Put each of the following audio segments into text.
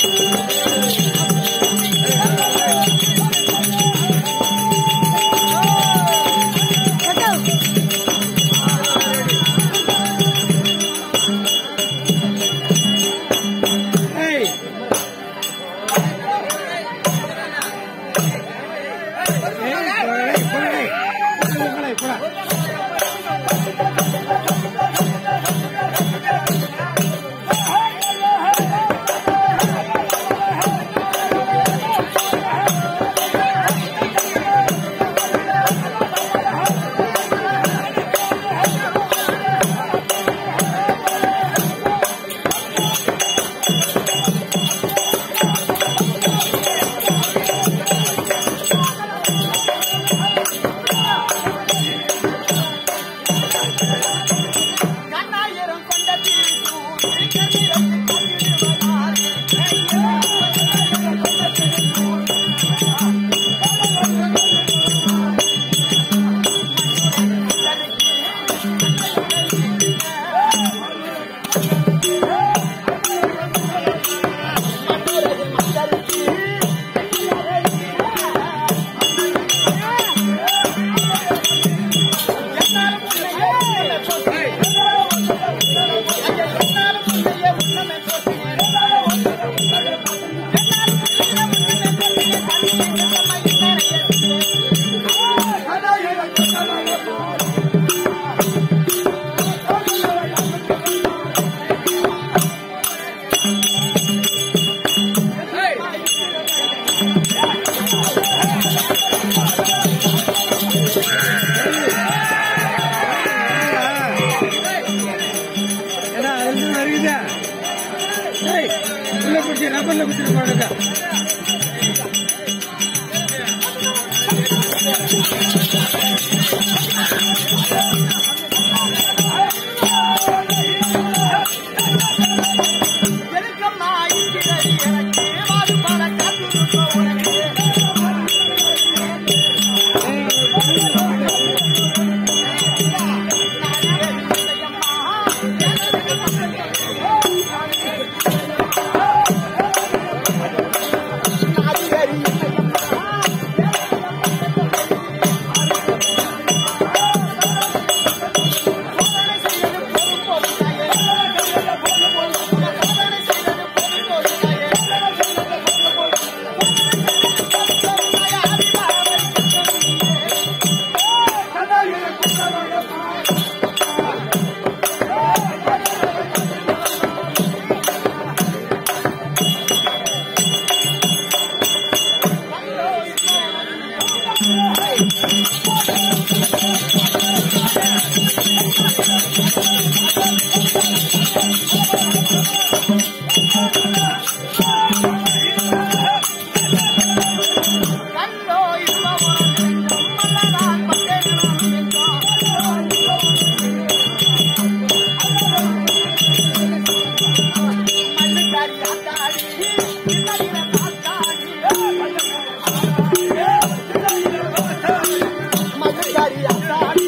கண்ணாயிரம் கொண்ட திருச்சூர் கண்ணீரம் கண்ணீர்வதால் ஏன்னா அதுல இருந்து வருகுதா ஏய், உள்ள பிடிச்சி ரப்பர்ல பிடிச்சிட்டு போடுங்க எனக்கம்மா இருக்கிறது எனக்கு வாழ்பட காத்திருப்ப உனக்கு கண்ணோ இன்பவனம் மல்லதான் பட்டேனும் மண்ணுக்காரி ஆத்தாடி சின்னதிர காத்தாடி மண்ணுக்காரி ஆத்தாடி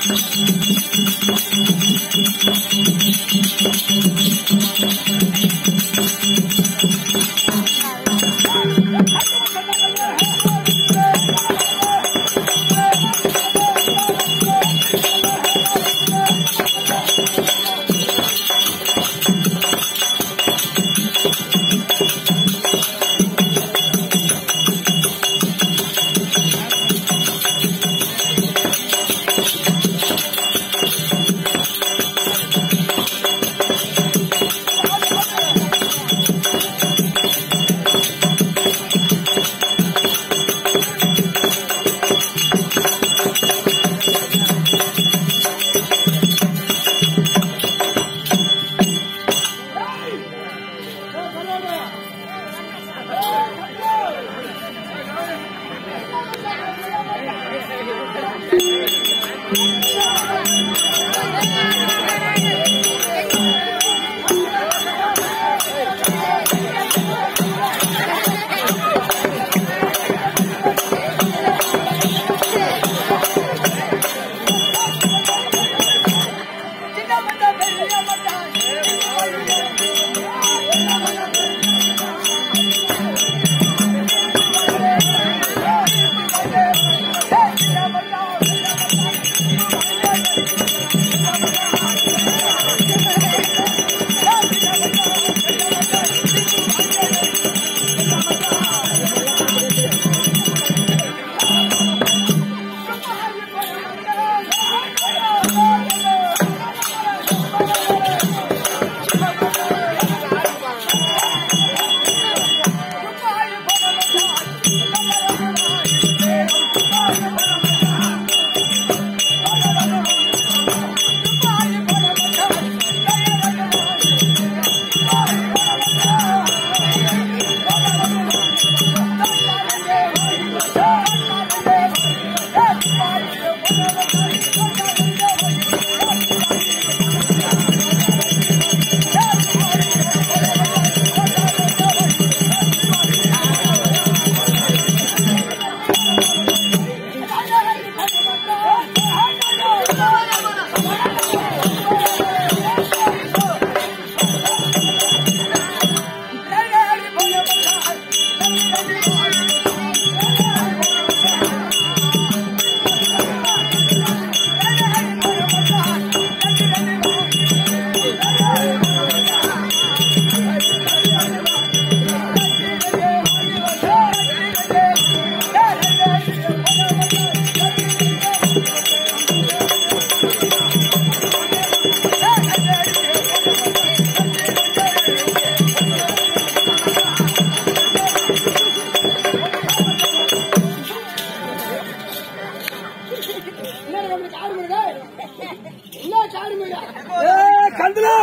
ஏய், கந்தலு!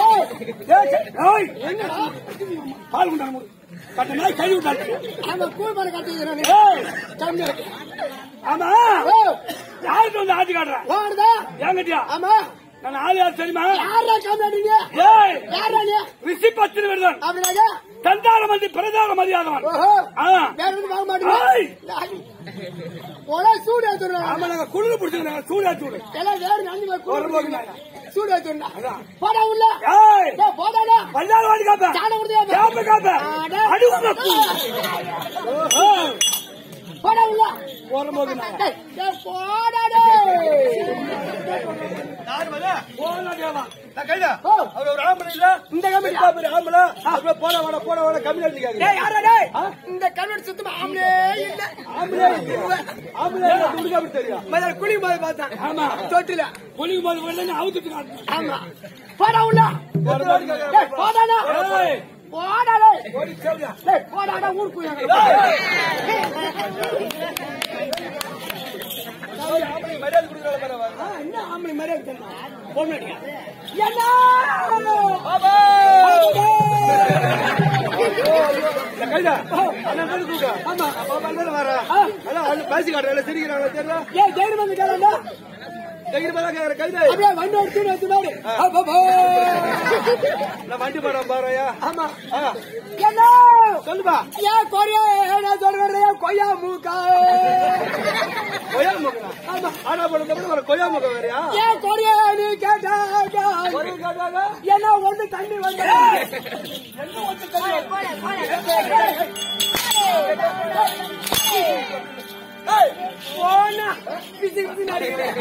ஏய், க- ஏய், பால் கொண்டாங்க மூடு. கட்ட நாய் கழுவி விட்டாங்க. ஏய், ஆமா யாருக்கு வந்து ஆட்சி காட்டுறேன் ஏங்கட்டியா ஆமா நான் ஆளு யார் தெரியுமா யாரா காமியாடுங்க ஏய் யாரா நீ ரிஷி பத்திரி விருதன் அப்படின்னாங்க தந்தார மந்தி பிரதான மரியாதவன் ஓஹோ ஆ. வேற எதுவும் வாங்க ஏய். மாட்டீங்க போடா சூடு ஏத்துறோம் ஆமா நாங்க குளிர் பிடிச்சிருக்காங்க சூடா சூடு எல்லாம் வேற நஞ்சு ஒரு போக்கு நாயா. சூடு ஏத்துறா அதான். போடா உள்ள ஏய் ஏய், போடாடா பல்லாறு வாடி காப்ப சாணம் கொடுத்தியா? காப்ப காப்ப அட. அடிவாங்க ஓஹோ போடா உள்ள போறம்போது நாயா. டேய், டேய், போடா டேய். போனா தேவா. ஓ, அவர் ஒரு ஆம்பளை இல்ல இந்த கம்பெனி பெரிய பெரிய ஆம்பளை அப்படியே போட வாட போட வாட கம்மி அடிக்காங்க டேய் யாரா டேய் இந்த கண்ணோட சுத்தமா ஆம்பளே இல்ல ஆம்பளை இல்ல. ஆம்பளை இல்ல, துடுக்கு அப்படி தெரியும் முதல்ல குளி போது பார்த்தேன் ஆமா தொட்டில புலிக்கு போது வெள்ளன்னு அவுத்துட்டு காட்டணும் ஆமா போடா உள்ள போறம்போது டேய், போடாடா ஏய் போடா டேய் ஓடி சேவியா டேய், போடாடா ஊருக்கு போய் மரியாதை கொடுக்குறாங்க பாரு ஆ, என்ன ஆம்பளை மாதிரியே இருக்கா பொண்ணடியா என்ன கைதா அண்ணன் பேரு கூப்பிடு ஆமா பாப்பா தானே வர அதான் வந்து பேசி காட்டுறேன் சிரிக்கிறாங்க தெரியல ஏன் தைரியம் வந்து கேளண்டா தைரியமா தான் கேக்குற கைதா அப்படியே வண்டி எடுத்து எடுத்து மாதிரி அப்பப்போ. நான் வண்டி போறேன் பாருயா ஆமா ஆ, என்ன சொல்லுப்பா ஏன் கொரியா என்ன சொல்றேன் கொய்யா மூக்கா கொய்யா மகனா ஆமா ஆனா பொண்ணு ஒரு கொய்யா முகம் வேறையா ஏன் கொடியாடி கேட்டாங்க ஒரு கேட்டாங்க ஏன்னா ஒண்ணு தண்ணி வந்து போனா பிசி பிசி நடிக்கிறேன்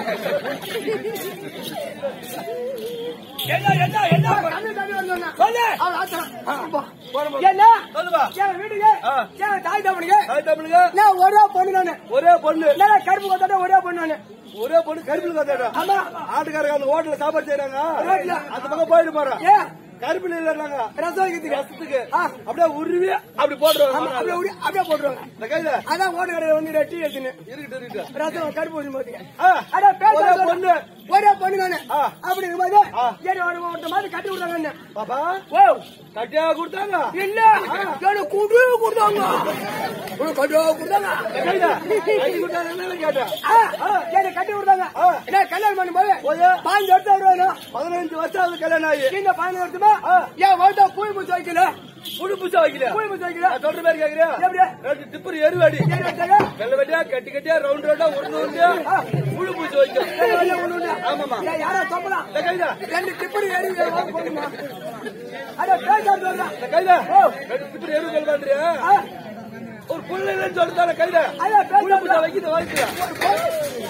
என்ன என்ன என்ன தண்ணி தண்ணி வந்தோன்னா சொல்லு அவன் ஆத்திரம் போடுமா. என்ன சொல்லுப்பா என் வீட்டுக்கு ஆ. என் தாய் தவனுக்கு தாய் தமிழுங்க நான் ஒரே பொண்ணு நானு ஒரே பொண்ணு நான் கருப்பு கொத்தாட்ட ஒரே பொண்ணு நானு ஒரே பொண்ணு கருப்பில் கத்தாடா ஆமா ஆட்டுக்காரங்க அந்த ஹோட்டல்ல சாப்பாடு செய்யறாங்க ரோட்ல. அந்த பக்கம் போயிட்டு போறோம் ஏன் கருப்பில் இல்லைன்னாங்க ரசம் வைக்கிறதுக்கு ரசத்துக்கு ஆ. அப்படியே உருவி அப்படி ஆமா, போட்டுருவாங்க அப்படியே உடி- அப்படியே போட்டுருவாங்க இந்த கையில அதான் ஓட்டு கடையில வந்து டீ எடுத்துன்னு இருக்கட்டும் இருக்கட்டும் ரசம் கருப்பு ஊசி போட்டுக்க ஆ. அட பேச ஒரே பொண்ணு ஒரே பொண்ணு நானு ஆ. அப்படி இருக்கும்போது ஆ. ஏறி ஒரு ஒருத்த மாதிரி கட்டி விடுறாங்க என்ன பாப்பா ஓ கட்டியா கொடுத்தாங்க இல்ல எனக்கு குடு கொடுத்தாங்க உனக்கு கட்டியா கொடுத்தாங்க இந்த கையில கட்டி கொடுத்தாங்க என்னன்னு கேட்டேன் ஆ, எனக்கு கட்டி விடுறாங்க ஆ. நான் கல்யாணம் பண்ணும்போது போய் பாஞ்சு வருஷம் வருவாங்க பதினஞ்சு வருஷம் ஆகுது கல்யாணம் ஆகி இந்த பதினஞ்சு வருஷமா என் வாழ்த்தா பூய் பூச்சி வைக்கல புழு பூச்சா வைக்கல பூய் பூச்சி வைக்கல நான் சொல்ற மாதிரி கேக்குறியா எப்படியா ரெண்டு டிப்பர் எருவாடி ஏறி வச்சாங்க வெள்ள வெட்டியா கட்டி கட்டியா ரவுண்ட் ரவுண்டா உருண்டு உருண்டு புழு பூச்சி வைக்கும் ஏறி வச்சா ஒண்ணு ஒண்ணு. ஆமாமா ஏன் யாரா தப்பலாம் இந்த கையில ரெண்டு டிப்படி ஏறி வாங்க போடுமா அட பேசாத இந்த கையில ரெண்டு டிப்பர் எரு கல் பண்றியா ஒரு புள்ள இல்லைன்னு சொல்லிட்டால கையில அதான் பேசாத. புழு பூச்சா வைக்கிது வாங்கிக்கிறேன்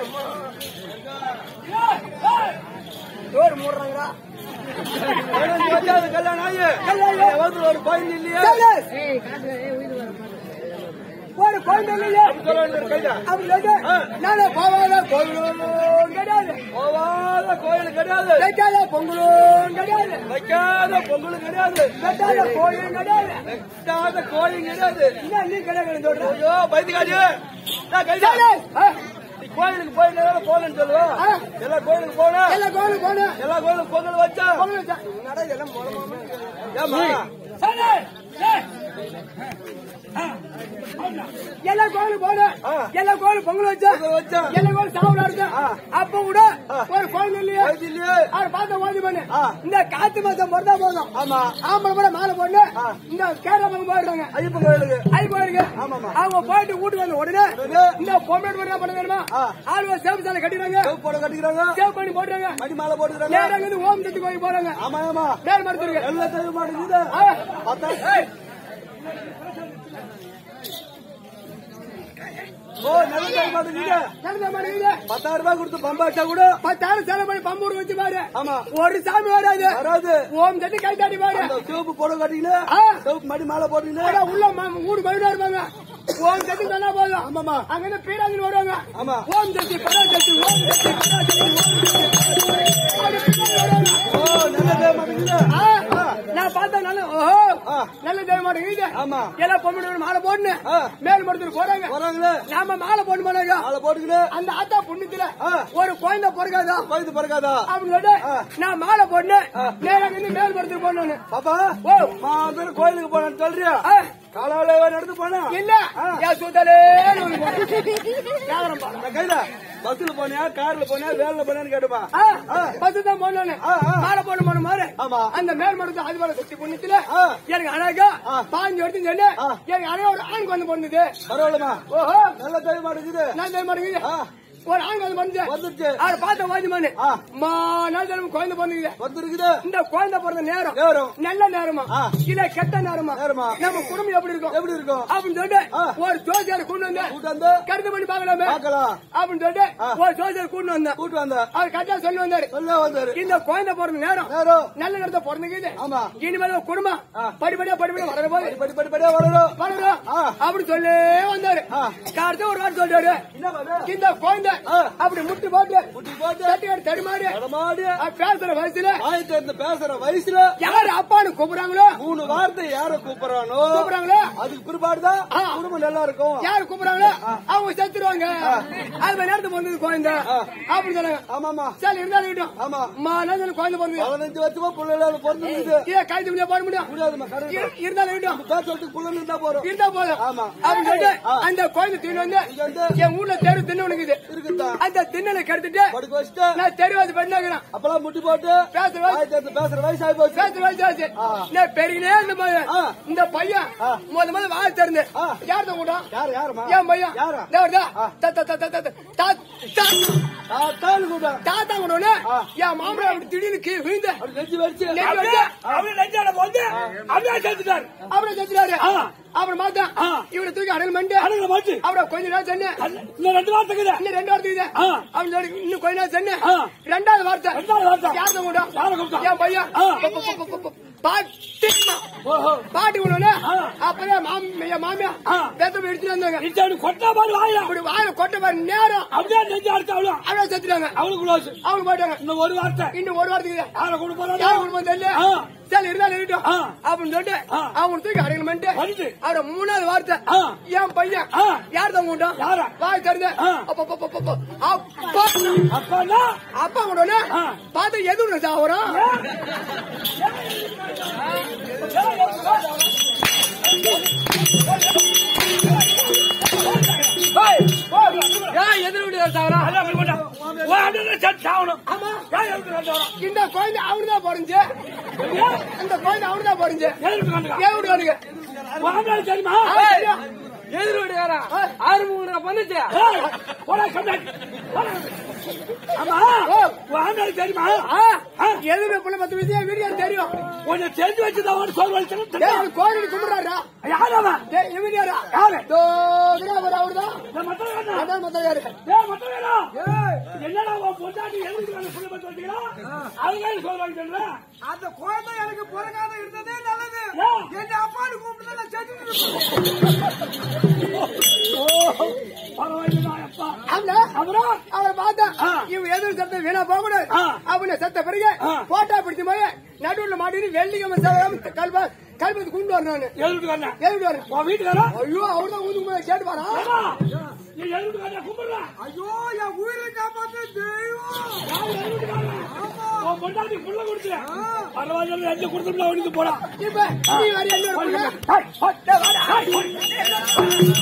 டோர் மூடுறாங்கடா பதினஞ்சு வருஷம் ஆகுது கல்யாணம் ஆகி கல்யாணம். என் வகுத்துல ஒரு பையன் இல்லையா ஒரு குழந்தை இல்லையா சொல்ல வேண்டிய கையில அப்படி சொல்லிட்டு நானே போவாத கோவிலும் கிடையாது போவாத கோயில் கிடையாது வைக்காத பொங்கலும் கிடையாது வைக்காத பொங்கலும் கிடையாது வெட்டாத கோயிலும் கிடையாது வைக்காத கோயில் கிடையாது என்ன நீ கிடையாது சொல்ற ஐயோ பைத்தியக்காரி நான் கையில ஆ, நீ கோயிலுக்கு போயிருந்தா போகலன்னு சொல்லுவா ஆ. எல்லா கோயிலுக்கு போனா எல்லா கோயிலும் போன எல்லா கோயிலுக்கும் பொங்கல் வச்சா பொங்கல் வச்சா நடை எல்லாம் மூலமா ஏமா எல்லா கோயிலும் போன ஆ. எல்லா கோயிலும் பொங்கல் வச்சா பொங்கல் வச்சா எல்லா கோயிலும் சாப்பிட இருக்கு ஆ. அப்ப கூட ஒரு கோயில் இல்லையா வயசு இல்லையே அவர் பார்த்த ஓதி பண்ணு ஆ. இந்த காத்து மாசம் பிறந்தா போதும் ஆமா ஆம்பளை கூட மாலை போட்டு ஆ. இந்த கேரளா பக்கம் போயிடுறாங்க ஐயப்பன் கோயிலுக்கு ஐ கோயிலுக்கு ஆமாமா. அவங்க போயிட்டு வீட்டுக்கு வந்த உடனே உடனே இந்த பொம்பளை என்ன பண்ண தெரியுமா ஆ. ஆளுவ சேவு சாலை கட்டிடுறாங்க செவப்பு போட கட்டிக்கிறாங்க சேவ் பண்ணி போட்டுறாங்க மடி மாலை போட்டுக்கிறாங்க நேரம் இருந்து ஓம் சக்தி கோயில் போறாங்க ஆமா ஆமா மேல் மருத்துவருக்கு எல்லாம் தெரிய மாட்டேங்குது ஆ. பார்த்தா ஓ நல்ல தெரிய மாட்டேங்குது நடந்த மாட்டேங்குது பத்தாயிரம் ரூபாய் கொடுத்து பம்பாச்சா கூட பத்தாயிரம் செலவு பண்ணி பம்பூர் வச்சு பாரு ஆமா ஒரு சாமி வராது வராது ஓம் சக்தி கை தாடி பாரு அந்த சிவப்பு போட கட்டிக்கின்னு ஆ. சிவப்பு மடி மாலை போட்டுக்கின்னு ஆனா உள்ள ம- ஊடு போயிட்டு இருப்பாங்க ஓம் சக்தி சொன்னா போதும் ஆமாமா அங்க இருந்து பீராஜின் வருவாங்க ஆமா ஓம் சக்தி பராசக்தி ஓம் சக்தி பராசக்தி ஓம் சக்தி அப்படி பின்னாடி வருவாங்க. ஓ நல்ல தெரிய மாட்டேங்குது ஆ, நான் பார்த்தா நல்ல ஓஹோ ஆ. நல்ல தெரிய மாட்டேங்குது ஆமா எல்லாம் பொம்பளை மாலை போட்டுன்னு ஆ. மேல் மருத்துவர் போறாங்க வராங்களே நாம மாலை போட்டு போனாங்க மாலை போட்டுக்கின்னு அந்த ஆத்தா புண்ணியத்துல ஆ. ஒரு குழந்தை பிறக்காதா வயது பிறக்காதா அப்படின்னு சொல்லிட்டு ஆ. நான் மாலை போட்டு நேரம் இருந்து மேல் மருத்துவர் போனோன்னு பாப்பா ஓ. மாதம் கோயிலுக்கு போனேன்னு சொல்றியா ஆ, காலால நடந்து போனா இல்ல என் சுத்தலே நான் கையில பஸ்ல போனியா கார்ல போனியா வேன்ல போனியான்னு கேட்டுப்பா பத்து தான் போனோன்னு ஆ, ஆ. மாலை போன போன மாதிரி ஆமா. அந்த மேல் மருத்துவ அதிபர சக்தி புண்ணியத்துல ஆ. எனக்கு அழகா ஆ. பாஞ்சு எடுத்து சொல்லி ஆ. எனக்கு அழகா ஒரு ஆண் குழந்தை பொண்ணுது பரவாயில்லமா ஓஹோ நல்ல தெரிய மாட்டேங்குது நான் தெரிய மாட்டேங்குது ஆ, ஒரு ஆண் குழந்தை பொண்ணுது வந்துருச்சு அவர் பார்த்த வாஜ்மானு ஆ. மா நாள் தினமும் குழந்தை பொண்ணுது வந்துருக்குது இந்த குழந்தை பிறந்த நேரம் நேரம் நல்ல நேரமா ஆ. இல்ல கெட்ட நேரமா நேரமா. நம்ம குடும்பம் எப்படி இருக்கும் எப்படி இருக்கும் அப்படின்னு சொல்லிட்டு ஆ. ஒரு ஜோசியார் கொண்டு வந்த கூட்டு வந்து கருத்து பண்ணி பாக்கலாமே பார்க்கலாம் அப்படின்னு சொல்லிட்டு ஆ. ஒரு ஜோசியார் கொண்டு வந்தேன் கூட்டு வந்த அவர் கரெக்டா சொல்லி வந்தாரு சொல்ல வந்தாரு இந்த குழந்தை பிறந்த நேரம் நேரம் நல்ல நேரத்தை பிறந்துக்குது ஆமா இனிமேல் உன் குடும்பம் ஆ. படிப்படியா படிப்படியா வளர போது படி படி படியா வரணும் வளரும் ஆ. அப்படி சொல்லி வந்தாரு ஆ. காரத்தை ஒரு வாட்டி சொல்றாரு என்ன பண்ண இந்த குழந்தை ஆ. அப்படி முட்டு போட்டு குட்டி போட்டு தட்டிக்காடு தடுமாறி நடமாடி அவர் பேசுற வயசுல ஆயிரத்தி இருந்து பேசுற வயசுல யாரு அப்பான்னு கூப்பிடுறாங்களோ மூணு வார்த்தை யார கூப்பிடறானோ கூப்பிடுறாங்களோ அதுக்கு பிற்பாடுதான் ஆ. குடும்பம் நல்லா இருக்கும் யாரு கூப்பிடுறாங்களோ அவங்க செத்துருவாங்க அது மணி நேரத்துக்கு வந்தது குழந்தை ஆ. அப்படின்னு சொன்னாங்க ஆமாமா சரி இருந்தாலும் இருக்கட்டும் ஆமா மா நேரத்துல குழந்தை பிறந்தது பதினஞ்சு வருஷமா புள்ள பிறந்திருக்குது இதை கைது முடியா போட முடியும் முடியாதுமா கடவுள் இரு- இருந்தாலும் இருக்கட்டும் பேர் சொல்லிட்டு புள்ள இருந்தா போறோம் இருந்தா போதும் ஆமா. அப்படின்னு சொல்லிட்டு ஆ. அந்த குழந்தை தின்னு வந்து இங்க வந்து என் ஊர்ல தேடு தின்னு உனக்குது இருக்குதான் அந்த திண்ணலை கெடுத்துட்டு படுக்க வச்சுட்டு நான் தெருவாசி பண்ணாங்கிறேன் அப்பெல்லாம் முட்டி போட்டு பேசுற வயசு வாய் திறந்து பேசுற வயசு ஆகி போச்சு பேசுற வயசு ஆச்சு ஆ. நான் பெருகினே இந்த மாதிரி ஆ. இந்த பையன் ஆ. முத முத வாய் திறந்து ஆ. யார் தான் கூட யாரு யாருமா என் பையன் யாரா இதோ வருதா? ஆ. தா- தா- தா- தா- தா- தா- தா- தாத்தான்னு கூப்பிட்டா தாத்தா கூட உடனே ஆ. என் மாமனார் அப்படி திடீர்னு கீழே விழுந்த அப்படி நெஞ்சு வச்சு நெஞ்சு வச்சு அவரு நெஞ்சால போட்டு அப்படியே சேர்த்துட்டாரு அப்புறம் செத்துட்டாரு ஆ. அப்புறம் பார்த்தா ஆ. இவரை தூக்கி அடல் மண்டு அடங்குற மாச்சு அப்புறம் கொஞ்ச நேரம் சொன்னேன் இன்னும் ரெண்டு வாரத்துக்குது இன்னும் ரெண்டு வார்த்தை இது ஆ. அப்படின்னு சொல்லி இன்னும் கொஞ்ச நேரம் சொன்னேன் ஆ. ரெண்டாவது வார்த்தை ரெண்டாவது வார்த்தை. யார் தான் கூட யாரை கூப்பிட்டா? என் பையன் ஆ. ப- ப- ப- ப- ப- பாட்டி ஓஹோ பாட்டி விடனே ஆ. அப்பதான் மாமி- என் மாமியா ஆ. பெத்த எடுத்துட்டு வந்தாங்க இச்சாடு கொட்டா பாரு வாயா இப்படி வாயில கொட்ட பாரு நேரம் அப்படியே நெஞ்சு அடுத்து அவளும் அப்படியே செத்துட்டாங்க அவளுக்கு க்ளோஸ் அவங்க போயிட்டாங்க இன்னும் ஒரு வார்த்தை இன்னும் ஒரு வாரத்துக்கு யாரை கொண்டு போறாரு யார் குடும்பம் தெரியல ஆ. சரி இருந்தாலும் இருக்கட்டும் ஆ. அப்படின்னு சொல்லிட்டு ஆ. அவங்க தூக்கி அடங்கல் பண்ணிட்டு பண்ணிட்டு. அவரை மூணாவது வார்த்தை ஆ. என் பையன் ஆ. யார் தான் கூட்டம் யாரா? வாய் திறந்து ஆ. அப்ப அப்ப அப்ப அப்ப அப்பா அப்பா அப்பா கூட ஆ. பார்த்து எது சாவரம் ஏன் எதிர் வீட்டு சாவரம் ஆமா இந்த குழந்தை அவனுதான் போறீங்க அந்த குழந்தை அவனுதான் போறீங்க ஏன் வீட்டுக்காரங்க தெரியுமா எதிர் வீட்டுக்காரா ஆறு மூணு பண்ணுச்சு ஏய், போடா, கண்டாடி. போடா. ஆமா வாண்டாடி தெரியுமா எதுவுமே புள்ள பத்து விஷயம் வீடியோ தெரியும் உன்னை தெரிஞ்சு வச்சுதான் அவன் சோறு வலிச்சணும் ஏய், அவன் கோயில் கும்பிடுறாரா யார் அவன் டேய், இவன் யாரா யாரு? தோதுனா அவர் அவர்தான் இந்த மத்தவன் வேணா? அதான் மத்த யாரு ஏய், மத்தவன் வேணா? என்னடா உன் பொண்டாட்டி எழுதிட்டு வந்து புள்ள பத்து வச்சுக்கிறா? அவங்க ஏன் சோறு வலிச்சல்ல? அந்த குழந்தை எனக்கு பிறகாத இருந்ததே நல்லது ஏன்? எங்க அப்பான்னு கூப்பிட்டு நான் செத்துட்டு பரவாயில்லைடா, அப்பா. ஆமா அப்புறம் அவரை பார்த்தா ஆ. இவன் எதிர் சத்த வீணா போக கூடாது ஆ. அவனை செத்த பிறகு ஆ. போட்டா பிடிச்ச போய் நடுவுல மாட்டி வெள்ளிக்கிழமை சேவகம் கல்வ கல்வத்து கொண்டு வரணும் நானு எழுதிட்டு வந்தேன். எழுதி வரேன் உன் வீட்டுக்காரா? ஐயோ அவர்தான் ஊதுக்கு போய் கேட்டு பாரா ஏம்மா, நீ எழுதிட்டு வந்தா கும்பிடுறா. ஐயோ என் உயிரை காப்பாத்து தெய்வம் யார் எழுதிட்டு வந்தா? உன் பொண்டாட்டி புள்ள கொடுத்து. பரவாயில்லை, எந்த கொடுத்துட்டு அவனுக்கு போடா. இப்ப நீ வர என்ன போய், பண்ண போய், போய், டேய், வாடா. டேய், போய்.